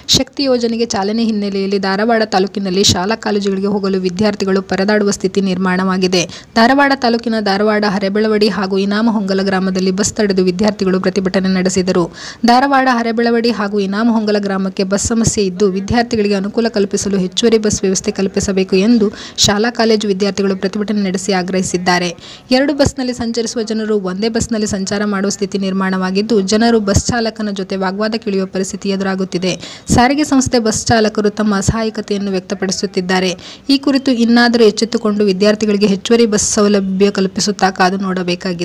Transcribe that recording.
ಶಕ್ತಿ ಯೋಜನೆಗೆ ಚಾಲನೆ ಹಿನ್ನೆಲೆಯಲ್ಲಿ ಧಾರವಾಡ ತಾಲೂಕಿನಲ್ಲಿ ಶಾಲಾ ಕಾಲೇಜುಗಳಿಗೆ ಹೋಗಲು ವಿದ್ಯಾರ್ಥಿಗಳು ಪರದಾಡುವ ಸ್ಥಿತಿ ನಿರ್ಮಾಣವಾಗಿದೆ ಧಾರವಾಡ ತಾಲೂಕಿನ ಧಾರವಾಡ ಹರೆಬೆಳವಡಿ ಹಾಗೂ ಇನಾಮಹೊಂಗಲ ಗ್ರಾಮದಲ್ಲಿ ಬಸ್ ತಡೆದು ವಿದ್ಯಾರ್ಥಿಗಳು ಪ್ರತಿಭಟನೆ ನಡೆಸಿದರು ಧಾರವಾಡ ಹರೆಬೆಳವಡಿ ಹಾಗೂ ಇನಾಮಹೊಂಗಲ ಗ್ರಾಮಕ್ಕೆ ಬಸ್ ಸಮಸ್ಯೆ ಇದ್ದು ವಿದ್ಯಾರ್ಥಿಗಳಿಗೆ ಅನುಕೂಲ ಕಲ್ಪಿಸಲು ಹೆಚ್ಚುವರಿ ಬಸ್ ವ್ಯವಸ್ಥೆ ಕಲ್ಪಿಸಬೇಕು ಎಂದು ಶಾಲಾ ಕಾಲೇಜು ವಿದ್ಯಾರ್ಥಿಗಳು ಪ್ರತಿಭಟನೆ ನಡೆಸಿ ಆಗ್ರಹಿಸಿದ್ದಾರೆ ಎರಡು ಬಸ್ನಲ್ಲಿ ಸಂಚರಿಸುವ ಜನರು ಒಂದೇ ಬಸ್ನಲ್ಲಿ ಸಂಚಾರ ಮಾಡುವ ಸ್ಥಿತಿ ನಿರ್ಮಾಣವಾಗಿದ್ದು ಜನರು ಬಸ್ ಚಾಲಕನ ಜೊತೆ ವಾಗ್ವಾದಕ್ಕಿಳಿಯುವ ಪರಿಸ್ಥಿತಿ ಎದುರಾಗುತ್ತಿದೆ ಸಾರಿಗೆ ಸಂಸ್ಥೆ ಬಸ್ ಚಾಲಕರು ತಮ್ಮ ಅಸಹಾಯಕತೆಯನ್ನು ವ್ಯಕ್ತಪಡಿಸುತ್ತಿದ್ದಾರೆ ಈ ಕುರಿತು ಇನ್ನಾದರೂ ಎಚ್ಚೆತ್ತುಕೊಂಡು ವಿದ್ಯಾರ್ಥಿಗಳಿಗೆ ಹೆಚ್ಚುವರಿ ಬಸ್ ಸೌಲಭ್ಯ ಕಲ್ಪಿಸುತ್ತಾ ಕಾದು ನೋಡಬೇಕಾಗಿದೆ